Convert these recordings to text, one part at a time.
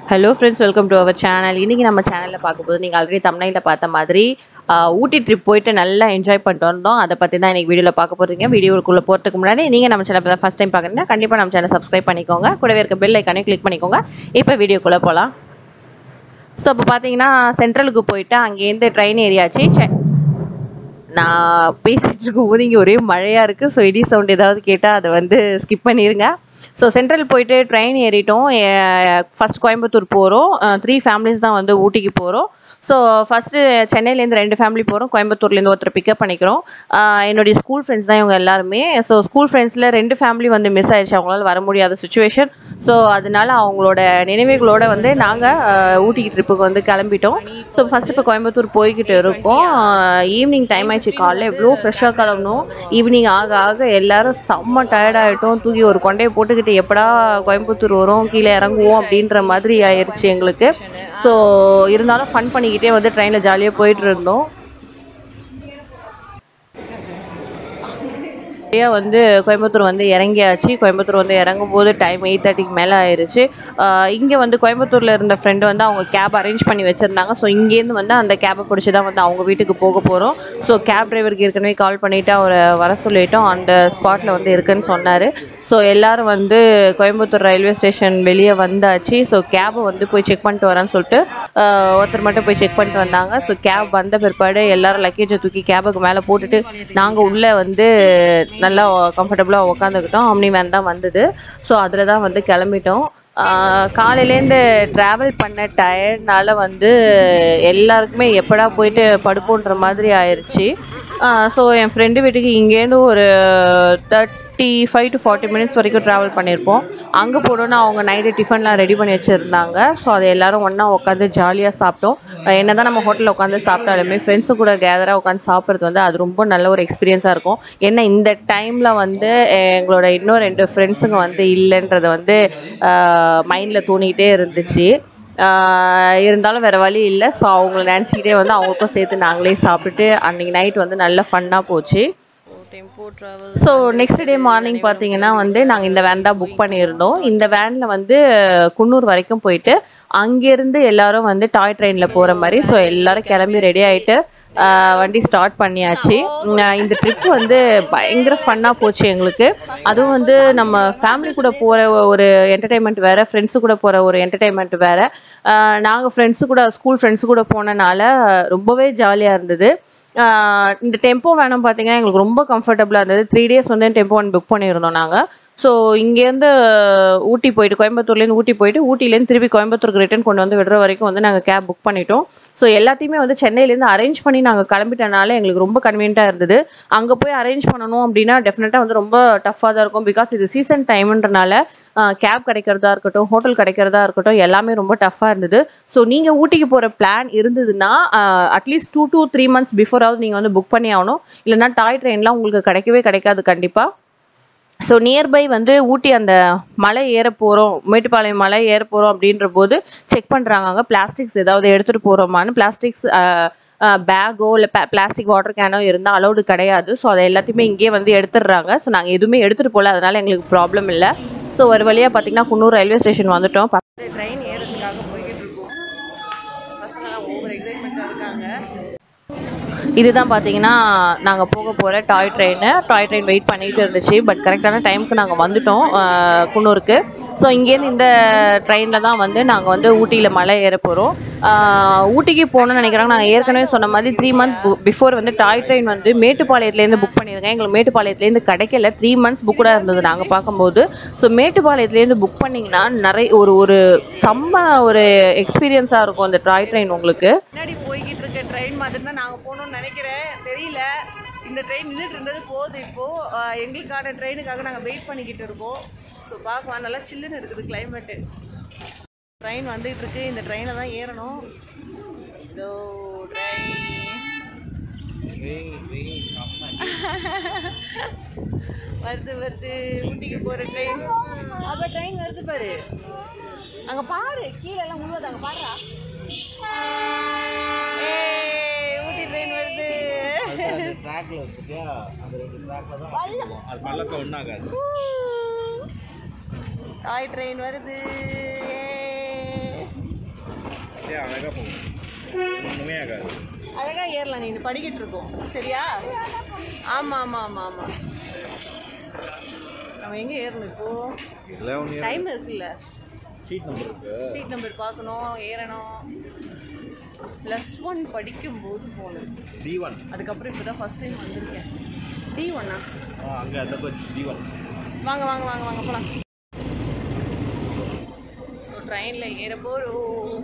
Hello friends welcome to our channel இன்றைக்கி நம்ம சேனலில் பார்க்கும்போது நீங்கள் ஆல்ரெடி தமிழ்நாட்டில் பார்த்த மாதிரி ஆஹ், ஊட்டி ட்ரிப் போயிட்டு நல்லா என்ஜாய் பண்ணிட்டு வந்தோம் அதை பற்றி தான் இன்றைக்கி வீடியோவில் பார்க்க போகிறீங்க வீடியோக்குள்ளே போகிறதுக்கு முன்னாடி நீங்கள் நம்ம சேனல் ஃபஸ்ட் டைம் பார்க்குறீங்கன்னா கண்டிப்பாக நம்ம சேனல் சப்ஸ்கிரைப் பண்ணிக்கோங்க கூடவே இருக்க பெல் ஐக்கானே கிளிக் பண்ணிக்கோங்க இப்போ வீடியோக்குள்ளே போகலாம் ஸோ இப்போ பார்த்தீங்கன்னா சென்ட்ரலுக்கு போயிட்டு அங்கேருந்து ட்ரெயின் ஏரியாச்சு செ நான் பேசிகிட்டு இருக்கும்போது இங்கே ஒரே மழையாக இருக்குது ஸோ இடி சவுண்ட் ஏதாவது கேட்டால் அதை வந்து ஸ்கிப் பண்ணிடுங்க ஸோ சென்ட்ரல் போயிட்டு ட்ரெயின் ஏறிட்டோம் ஃபஸ்ட் கோயம்புத்தூர் போகிறோம் த்ரீ ஃபேமிலிஸ் தான் வந்து ஊட்டிக்கு போகிறோம் ஸோ ஃபஸ்ட்டு சென்னையிலேருந்து ரெண்டு ஃபேமிலி போகிறோம் கோயம்புத்தூர்லேருந்து ஒருத்தர் பிக்கப் பண்ணிக்கிறோம் ஆஹ் என்னுடைய ஸ்கூல் ஃப்ரெண்ட்ஸ் தான் இவங்க எல்லாருமே ஸோ ஸ்கூல் ஃப்ரெண்ட்ஸில் ரெண்டு ஃபேமிலி வந்து மிஸ் ஆயிடுச்சு அவங்களால வர முடியாத சுச்சுவேஷன் ஸோ அதனால அவங்களோட நினைவுகளோட வந்து நாங்கள் ஊட்டிக்கு ட்ரிப்புக்கு வந்து கிளம்பிட்டோம் ஸோ ஃபஸ்ட் இப்போ கோயம்புத்தூர் போய்கிட்டு இருக்கோம் ஈவினிங் டைம் ஆயிடுச்சு காலைல எவ்வளோ ஃப்ரெஷ்ஷாக கிளம்பணும் ஈவினிங் ஆக ஆக எல்லாரும் செம்ம டயர்ட் ஆகிட்டோம் தூக்கி ஒரு கொண்டையை போட்டுக்கிட்டு எப்படா கோயம்புத்தூர் வரும் கீழே இறங்குவோம் அப்படின்ற மாதிரி ஆயிடுச்சு எங்களுக்கு ஸோ இருந்தாலும் ஃபன் பண்ணிக்கிட்டே வந்து ட்ரெயினில் ஜாலியாக போயிட்டு இருந்தோம் நிறையா வந்து கோயம்புத்தூர் வந்து இறங்கியாச்சு கோயம்புத்தூர் வந்து இறங்கும் போது டைம் எயிட் தேர்ட்டிக்கு மேலே ஆயிருச்சு இங்கே வந்து கோயம்புத்தூரில் இருந்த ஃப்ரெண்டு வந்து அவங்க கேப் அரேஞ்ச் பண்ணி வச்சுருந்தாங்க ஸோ இங்கேருந்து வந்து அந்த கேபை பிடிச்சி தான் வந்து அவங்க வீட்டுக்கு போக போகிறோம் ஸோ கேப் டிரைவருக்கு ஏற்கனவே கால் பண்ணிவிட்டு அவரை வர சொல்லிட்டோம் அந்த ஸ்பாட்டில் வந்து இருக்குன்னு சொன்னார் ஸோ எல்லாரும் வந்து கோயம்புத்தூர் ரயில்வே ஸ்டேஷன் வெளியே வந்தாச்சு ஸோ கேபை வந்து போய் செக் பண்ணிட்டு வரேன்னு சொல்லிட்டு ஆஹ், ஒருத்தர் மட்டும் போய் செக் பண்ணிட்டு வந்தாங்க ஸோ கேப் வந்த பிற்பாடு எல்லாரும் லக்கேஜை தூக்கி கேபுக்கு மேலே போட்டுட்டு நாங்கள் உள்ளே வந்து நல்லா கம்ஃபர்டபுளாக உக்காந்துக்கிட்டோம் ஆம்னி வேன் தான் வந்தது ஸோ அதில் தான் வந்து கிளம்பிட்டோம் ஆஹ் காலையிலேருந்து ட்ராவல் பண்ண டயர்ட்னால வந்து எல்லாருக்குமே எப்படா போயிட்டு படுப்போன்ற மாதிரி ஆயிடுச்சு ஸோ என் ஃப்ரெண்டு வீட்டுக்கு இங்கேருந்து ஒரு thirty five to forty minutes வரைக்கும் ட்ராவல் பண்ணியிருப்போம் அங்கே போனோன்னா அவங்க நைட்டு டிஃபன்லாம் ரெடி பண்ணி வச்சுருந்தாங்க ஸோ அதை எல்லாரும் ஒன்றா உட்காந்து ஜாலியாக சாப்பிட்டோம் என்ன தான் நம்ம ஹோட்டலில் உட்காந்து சாப்பிட்டாலுமே ஃப்ரெண்ட்ஸு கூட கேதராக உட்காந்து சாப்பிட்றது வந்து அது ரொம்ப நல்ல ஒரு எக்ஸ்பீரியன்ஸாக இருக்கும் ஏன்னா இந்த டைமில் வந்து அஹ், எங்களோட இன்னும் ரெண்டு ஃப்ரெண்ட்ஸுங்க வந்து இல்லைன்றது வந்து மைண்டில் தோணிக்கிட்டே இருந்துச்சு ஆஹ் இருந்தாலும் வேறு வழி இல்லை ஸோ அவங்கள நினச்சிக்கிட்டே வந்து அவங்களுக்கும் சேர்த்து நாங்களே சாப்பிட்டுட்டு அன்றைக்கி நைட் வந்து நல்ல ஃபன்னாக போச்சு ஸோ நெக்ஸ்ட் டே மார்னிங் பார்த்தீங்கன்னா வந்து நாங்கள் இந்த வேன் தான் புக் பண்ணியிருந்தோம் இந்த வேனில் வந்து குன்னூர் வரைக்கும் போயிட்டு அங்கேருந்து எல்லாரும் வந்து டாய் ட்ரெயினில் போகிற மாதிரி ஸோ எல்லாரும் கிளம்பி ரெடி ஆகிட்டு வண்டி ஸ்டார்ட் பண்ணியாச்சு உம், இந்த ட்ரிப் வந்து பயங்கர ஃபன்னாக போச்சு எங்களுக்கு அதுவும் வந்து நம்ம ஃபேமிலி கூட போகிற ஒரு என்டர்டைன்மெண்ட் வேறு ஃப்ரெண்ட்ஸு கூட போகிற ஒரு என்டர்டைன்மெண்ட் வேறு நாங்கள் ஃப்ரெண்ட்ஸு கூட ஸ்கூல் ஃப்ரெண்ட்ஸு கூட போனனால ரொம்பவே ஜாலியாக இருந்தது ஆஹ் இந்த டெம்போ வேணும் பார்த்தீங்கன்னா எங்களுக்கு ரொம்ப கம்ஃபர்டபுளாக இருந்தது த்ரீ டேஸ் வந்து டெம்போ ஒன் புக் பண்ணியிருந்தோம் நாங்கள் ஸோ இங்கேருந்து ஊட்டி போயிட்டு கோயம்புத்தூர்லேருந்து ஊட்டி போயிட்டு ஊட்டிலேருந்து திருப்பி கோயம்புத்தூருக்கு ரிட்டர்ன் கொண்டு வந்து விடுற வரைக்கும் வந்து நாங்கள் கேப் புக் பண்ணிட்டோம் ஸோ எல்லாத்தையுமே வந்து சென்னையிலேருந்து அரேஞ்ச் பண்ணி நாங்கள் கிளம்பிட்டனால எங்களுக்கு ரொம்ப கன்வீனியண்ட்டாக இருந்தது அங்கே போய் அரேஞ்ச் பண்ணணும் அப்படின்னா டெஃபினட்டாக வந்து ரொம்ப டஃப்பாக தான் இருக்கும் பிகாஸ் இது சீசன் டைம்ன்றனால கேப் கிடைக்கிறதா இருக்கட்டும் ஹோட்டல் கிடைக்கிறதா இருக்கட்டும் எல்லாமே ரொம்ப டஃப்பாக இருந்தது ஸோ நீங்கள் ஊட்டிக்கு போகிற பிளான் இருந்ததுன்னா at least two to three months பிஃபோராவது நீங்கள் வந்து புக் பண்ணி ஆகணும் இல்லைன்னா டாய் ட்ரெயின்லாம் உங்களுக்கு கிடைக்கவே கிடைக்காது கண்டிப்பாக ஸோ நியர்பை வந்து ஊட்டி அந்த மலை ஏற போகிறோம் மேட்டுப்பாளையம் மலை ஏற போகிறோம் அப்படின்ற போது செக் பண்ணுறாங்க அங்கே பிளாஸ்டிக்ஸ் ஏதாவது எடுத்துகிட்டு போகிறோமான்னு பிளாஸ்டிக்ஸ் பேக்கோ இல்லை பிளாஸ்டிக் வாட்டர் கேனோ இருந்தால் அலௌடு கிடையாது ஸோ அதை எல்லாத்தையுமே இங்கேயே வந்து எடுத்துடுறாங்க ஸோ நாங்கள் எதுவுமே எடுத்துகிட்டு போகல அதனால் எங்களுக்கு ப்ராப்ளம் இல்லை ஸோ ஒரு வழியாக பார்த்தீங்கன்னா குன்னூர் ரயில்வே ஸ்டேஷன் வந்துட்டோம் ட்ரெயின் ஏறதுக்காக போய்கிட்டு இருக்கோம் பசங்க ஓவர் எக்ஸைட்மெண்ட்டாக இருக்காங்க இதுதான் பார்த்தீங்கன்னா நாங்கள் போக போகிற toy train toy train wait பண்ணிட்டு இருந்துச்சு பட் கரெக்டான டைமுக்கு நாங்கள் வந்துட்டோம் ஆஹ், குன்னூருக்கு ஸோ இங்கேருந்து இந்த ட்ரெயினில் தான் வந்து நாங்கள் வந்து ஊட்டியில் மலை ஏற போகிறோம் ஊட்டிக்கு போகணும்னு நினைக்கிறாங்க நாங்கள் ஏற்கனவே சொன்ன மாதிரி த்ரீ மந்த் பிஃபோர் வந்து டாய் ட்ரெயின் வந்து மேட்டுப்பாளையத்துலேருந்து புக் பண்ணியிருக்கேன் எங்களுக்கு மேட்டுப்பாளையத்துலேருந்து கிடைக்கல த்ரீ மந்த்ஸ் புக்கூடாக இருந்தது நாங்கள் பார்க்கும்போது ஸோ மேட்டுப்பாளையத்துலேருந்து புக் பண்ணிங்கன்னா நிறைய ஒரு ஒரு செம்ம ஒரு எக்ஸ்பீரியன்ஸாக இருக்கும் அந்த டாய் ட்ரெயின் உங்களுக்கு முன்னாடி போய்கிட்டு இருக்க ட்ரெயின் மாதிரி தான் நாங்கள் போகணும்னு நினைக்கிறேன் தெரியல இந்த ட்ரெயின் நின்றுட்டு இருந்தது போகுது இப்போது ஆஹ் எங்களுக்கான ட்ரெயினுக்காக நாங்கள் வெயிட் பண்ணிக்கிட்டு இருக்கோம் ஸோ பார்க்கலாம் நல்லா சில்லுன்னு இருக்குது கிளைமேட்டு ட்ரெயின் வந்துகிட்டு இருக்கு இந்த ட்ரெயினில் தான் ஏறணும் இதோ ட்ரெயின் வருது வருது ஊட்டிக்கு போகிற ட்ரெயின் அப்போ ட்ரெயின் வருது பாரு அங்கே பாரு கீழே எல்லாம் முழுவது அங்கே பாருடா ஏய், ஊட்டி ட்ரெயின் வருது ட்ராக்ல இருக்கியா அந்த ரெண்டு ட்ராக்ல தான் போவோம். அது பள்ளக்க ஒன்றாகாது டாய் ட்ரெயின் வருது ஏய். ஏன் அழகாக போகும் ஒன்றுமே ஆகாது அழகா ஏறலாம் நீ படிக்கிட்டு இருக்கோம் சரியா ஆமா ஆமா ஆமா ஆமா நம்ம எங்க ஏறணும் இப்போ இதெல்லாம் ஒன்று டைம் இருக்குல்ல சீட் நம்பர் இருக்கு சீட் நம்பர் பார்க்கணும் ஏறணும் ப்ளஸ் ஒன் படிக்கும்போது போகணும் டி ஒன் அதுக்கப்புறம் இப்போ தான் ஃபஸ்ட் டைம் வந்திருக்கேன் டி ஒன்னா ஆ அங்கே அந்த கோச் டி ஒன் வாங்க வாங்க வாங்க வாங்க போகலாம் ஸோ ட்ரெயினில் ஏற போகிறோம்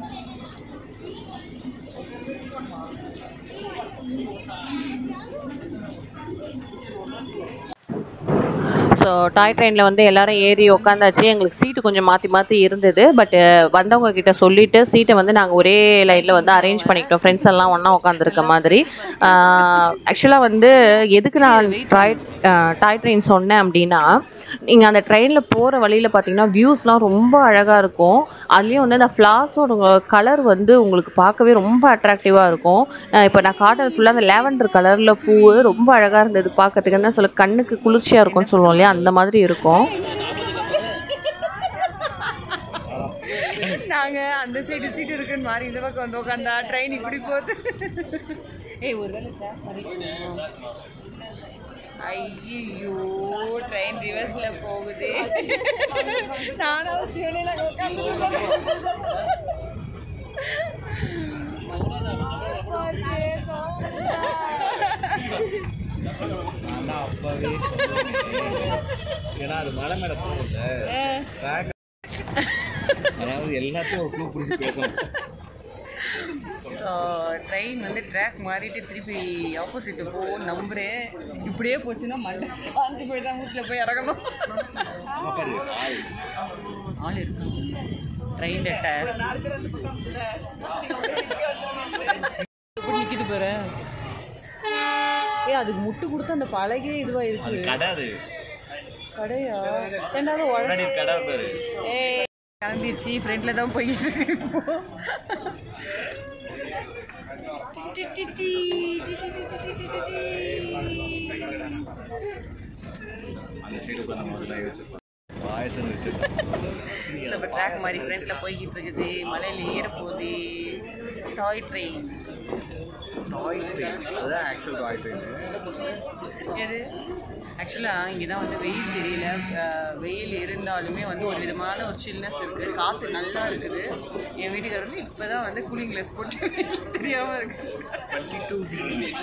ஸோ டாய் ட்ரெயினில் வந்து எல்லாரும் ஏறி உட்காந்தாச்சு எங்களுக்கு சீட்டு கொஞ்சம் மாற்றி மாற்றி இருந்தது பட் வந்தவங்க கிட்ட சொல்லிட்டு சீட்டை வந்து நாங்கள் ஒரே லைனில் வந்து அரேஞ்ச் பண்ணிக்கிட்டோம் ஃப்ரெண்ட்ஸ் எல்லாம் ஒன்றா உட்காந்துருக்க மாதிரி ஆக்சுவலாக வந்து எதுக்கு நான் டாய் டாய் ட்ரெயின் சொன்னேன் அப்படின்னா நீங்கள் அந்த ட்ரெயினில் போகிற வழியில் பார்த்தீங்கன்னா வியூஸ்லாம் ரொம்ப அழகாக இருக்கும் அதுலேயும் வந்து அந்த ஃப்ளாஸோட கலர் வந்து உங்களுக்கு பார்க்கவே ரொம்ப அட்ராக்டிவாக இருக்கும் இப்போ நான் காட்டுறது ஃபுல்லாக அந்த லேவண்டர் கலரில் பூ ரொம்ப அழகாக இருந்தது பார்க்கறதுக்கு என்ன சொல்ல கண்ணுக்கு குளிர்ச்சியாக இருக்கும்னு சொல்லுவோம் இல்லையா அந்த மாதிரி இருக்கும் நாங்க அந்த சைடு சீட் இருக்குன்னு மாறி இந்த பக்கம் வந்து உட்காந்தா ட்ரெயின் இப்படி போகுது ஏய் ஒரு வேலை சார் ஐயோ ட்ரெயின் ரிவர்ஸ்ல போகுது நானும் சிவனே நாங்கள் உட்காந்துருக்கோம் நான் தான் அப்பவே சொன்னேன். ஏன்னா அது மலை மேலே போகல ட்ராக் அதாவது எல்லாத்தையும் ஒரு க்ளூ பிடிச்சி பேசணும் ட்ரெயின் வந்து ட்ராக் மாறிட்டு திருப்பி ஆப்போசிட் போகும் நம்புறேன் இப்படியே போச்சுன்னா மண்டை காஞ்சி போய் தான் வீட்டில் போய் இறங்கணும் பாரு ஆள் ஆள் இருக்கு ட்ரெயின் டயர் எப்படி நிக்கிட்டு போற ஏய் அதுக்கு முட்டு கொடுத்து அந்த பழகே இதுவா அது இருக்கு கடை அது கடையா ரெண்டாவது உழ முன்னாடி கடை பாரு ஏய் கிளம்பிருச்சு ஃப்ரெண்ட்ல தான் போயிட்டு இருக்கு இப்போ. அந்த சைடு உட்காந்து முதல்ல வச்சிருப்பாங்க பாயசம் வச்சிருப்பாங்க ஸோ இப்போ ட்ராக் மாதிரி ஃப்ரெண்டில் போய்கிட்டு இருக்குது மலையில் ஏற போகுது டாய் ட்ரெயின் டாய் ட்ரெயின் அதுதான் ஆக்சுவல் டாய் ட்ரெயின் எது ஆக்சுவலாக இங்கே தான் வந்து வெயில் தெரியல அஹ் வெயில் இருந்தாலுமே வந்து ஒரு விதமான ஒரு சில்னஸ் இருக்குது காற்று நல்லா இருக்குது என் வீட்டுக்காரர் வந்து இப்போ தான் வந்து கூலிங் கிளாஸ் போட்டு தெரியாமல் இருக்கு டுவெண்ட்டி டூ டிகிரி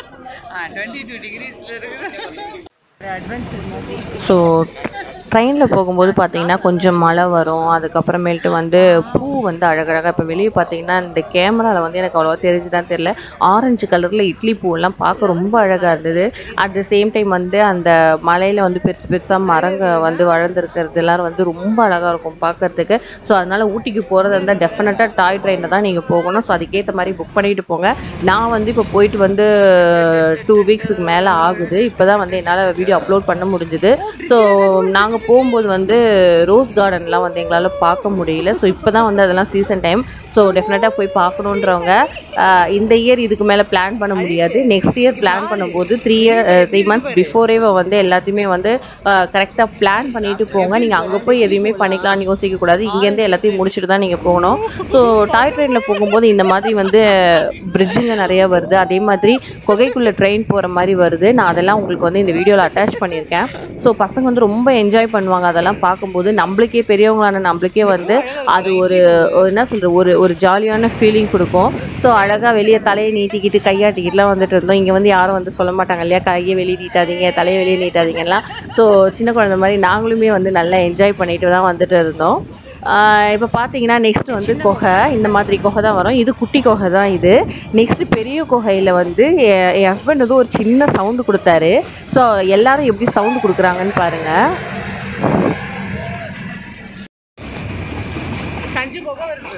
ஆ டுவெண்ட்டி டூ டிகிரிஸில் இருக்குது அட்வென்ச்சர் மூவி ஸோ ட்ரெயினில் போகும்போது பார்த்தீங்கன்னா கொஞ்சம் மழை வரும் அதுக்கப்புறமேல்ட்டு வந்து பூ வந்து அழகழகாக இப்போ வெளியே பார்த்தீங்கன்னா இந்த கேமராவில் வந்து எனக்கு அவ்வளோவா தெரிஞ்சுதான் தெரில ஆரஞ்சு கலரில் இட்லி பூவெல்லாம் பார்க்க ரொம்ப அழகாக இருந்தது அட் த சேம் டைம் வந்து அந்த மலையில் வந்து பெருசு பெருசாக மரங்க வந்து வளர்ந்துருக்கிறது எல்லாரும் வந்து ரொம்ப அழகாக இருக்கும் பார்க்கறதுக்கு ஸோ அதனால் ஊட்டிக்கு போகிறது இருந்தால் டெஃபினட்டாக டாய் ட்ரெயினில் தான் நீங்கள் போகணும் ஸோ அதுக்கேற்ற மாதிரி புக் பண்ணிட்டு போங்க நான் வந்து இப்போ போயிட்டு வந்து டூ வீக்ஸுக்கு மேலே ஆகுது இப்போ தான் வந்து என்னால் வீடியோ அப்லோட் பண்ண முடிஞ்சுது ஸோ நாங்கள் போகும்போது வந்து ரோஸ் கார்டன்லாம் வந்து எங்களால் பார்க்க முடியல ஸோ இப்போ தான் வந்து அதெல்லாம் சீசன் டைம் ஸோ டெஃபினட்டாக போய் பார்க்கணுன்றவங்க ஆஹ் இந்த இயர் இதுக்கு மேலே பிளான் பண்ண முடியாது நெக்ஸ்ட் இயர் பிளான் பண்ணும்போது த்ரீ இயர் த்ரீ மந்த்ஸ் பிஃபோரே வந்து எல்லாத்தையுமே வந்து கரெக்டாக பிளான் பண்ணிட்டு போங்க நீங்கள் அங்கே போய் எதையுமே பண்ணிக்கலாம்னு யோசிக்கக்கூடாது இங்கேருந்து எல்லாத்தையும் முடிச்சுட்டு தான் நீங்கள் போகணும் ஸோ டாய் ட்ரெயினில் போகும்போது இந்த மாதிரி வந்து பிரிட்ஜுங்க நிறைய வருது அதே மாதிரி குகைக்குள்ளே ட்ரெயின் போகிற மாதிரி வருது நான் அதெல்லாம் உங்களுக்கு வந்து இந்த வீடியோவில் அட்டாச் பண்ணியிருக்கேன் ஸோ பசங்க வந்து ரொம்ப என்ஜாய் பண்ணுவாங்க அதெல்லாம் பார்க்கும்போது நம்மளுக்கே பெரியவங்களான நம்மளுக்கே வந்து அது ஒரு ஒரு என்ன சொல்கிற ஒரு ஒரு ஜாலியான ஃபீலிங் கொடுக்கும் ஸோ அழகாக வெளியே தலையை நீட்டிக்கிட்டு கையாட்டிக்கிட்டுலாம் வந்துட்டு இருந்தோம் இங்கே வந்து யாரும் வந்து சொல்ல மாட்டாங்க இல்லையா கையை வெளியே நீட்டாதீங்க தலையை வெளியே நீட்டாதீங்கலாம் ஸோ சின்ன குழந்தை மாதிரி நாங்களுமே வந்து நல்லா என்ஜாய் பண்ணிட்டு தான் வந்துட்டு இருந்தோம் இப்போ பார்த்தீங்கன்னா நெக்ஸ்ட் வந்து குகை இந்த மாதிரி குகை தான் வரும் இது குட்டி குகை தான் இது நெக்ஸ்ட் பெரிய குகையில் வந்து எ- என் ஹஸ்பண்ட் வந்து ஒரு சின்ன சவுண்டு கொடுத்தாரு ஸோ எல்லாரும் எப்படி சவுண்டு கொடுக்குறாங்கன்னு பாருங்கள் சஞ்சு குகை வருது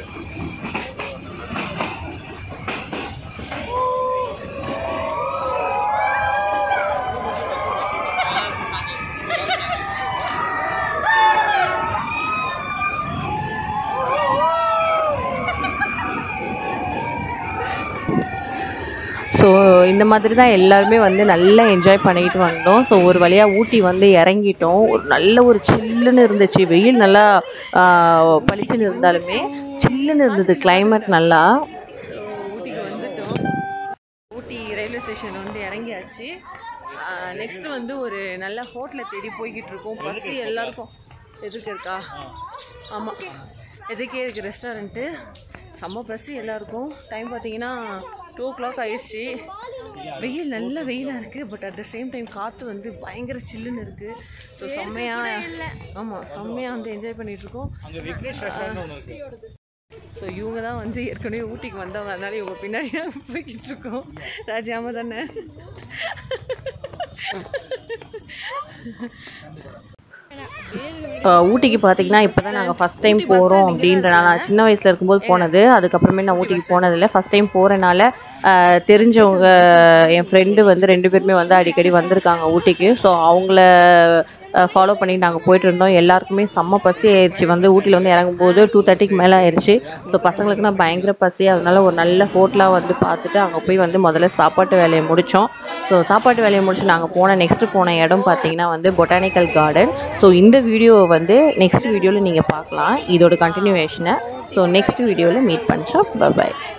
ஸோ இந்த மாதிரி தான் எல்லாருமே வந்து நல்லா என்ஜாய் பண்ணிக்கிட்டு வந்தோம் ஸோ ஒரு வழியாக ஊட்டி வந்து இறங்கிட்டோம் ஒரு நல்ல ஒரு சில்லுன்னு இருந்துச்சு வெயில் நல்லா ஆஹ், பளிச்சுன்னு இருந்தாலுமே சில்லுன்னு இருந்தது climate நல்லா ஸோ ஊட்டிக்கு வந்துட்டோம் ஊட்டி ரயில்வே ஸ்டேஷன் வந்து இறங்கியாச்சு நெக்ஸ்ட் வந்து ஒரு நல்ல ஹோட்டலை தேடி போய்கிட்டு இருக்கோம் பஸ் எல்லாருக்கும் எதுக்கு இருக்கா ஆமாம் எதுக்கே இருக்கு ரெஸ்டாரண்ட்டு செம்ம பஸ் எல்லாருக்கும் டைம் பார்த்தீங்கன்னா டூ ஓ கிளாக் ஆயிடுச்சு வெயில் நல்ல வெயிலாக இருக்குது but at the same time காற்று வந்து பயங்கர சில்லுன்னு இருக்குது ஸோ செம்மையாக ஆமாம் செம்மையாக வந்து என்ஜாய் பண்ணிகிட்ருக்கோம் ஸோ இவங்க தான் வந்து ஏற்கனவே ஊட்டிக்கு வந்தவங்க அதனால இவங்க பின்னாடி தான் போய்கிட்டு இருக்கோம் ராஜாம தானே ஆஹ் ஊட்டிக்கு பார்த்தீங்கன்னா இப்போ தான் நாங்கள் ஃபஸ்ட் டைம் போகிறோம் அப்படின்றனால நான் சின்ன வயசில் இருக்கும்போது போனது அதுக்கப்புறமே நான் ஊட்டிக்கு போனதில்லை ஃபஸ்ட் டைம் போகிறனால தெரிஞ்சவங்க என் ஃப்ரெண்டு வந்து ரெண்டு பேருமே வந்து அடிக்கடி வந்திருக்காங்க ஊட்டிக்கு ஸோ அவங்கள ஃபாலோ பண்ணி நாங்கள் போயிட்டு இருந்தோம் எல்லாருக்குமே செம்ம பசி ஆயிடுச்சு வந்து ஊட்டியில் வந்து இறங்கும்போது டூ தேர்ட்டிக்கு மேலே ஆயிடுச்சு ஸோ பசங்களுக்குனா பயங்கர பசி அதனால ஒரு நல்ல ஹோட்டலாக வந்து பார்த்துட்டு அங்கே போய் வந்து முதல்ல சாப்பாட்டு வேலையை முடித்தோம் ஸோ சாப்பாட்டு வேலையை முடிச்சு நாங்கள் போன நெக்ஸ்ட்டு போன இடம் பார்த்தீங்கன்னா வந்து பொட்டானிக்கல் கார்டன் ஸோ இந்த வீடியோவை வந்து நெக்ஸ்ட் வீடியோவில் நீங்கள் பார்க்கலாம் இதோட கண்டினியூவேஷனை ஸோ நெக்ஸ்ட் வீடியோவில் மீட் பண்ணுறோம் பை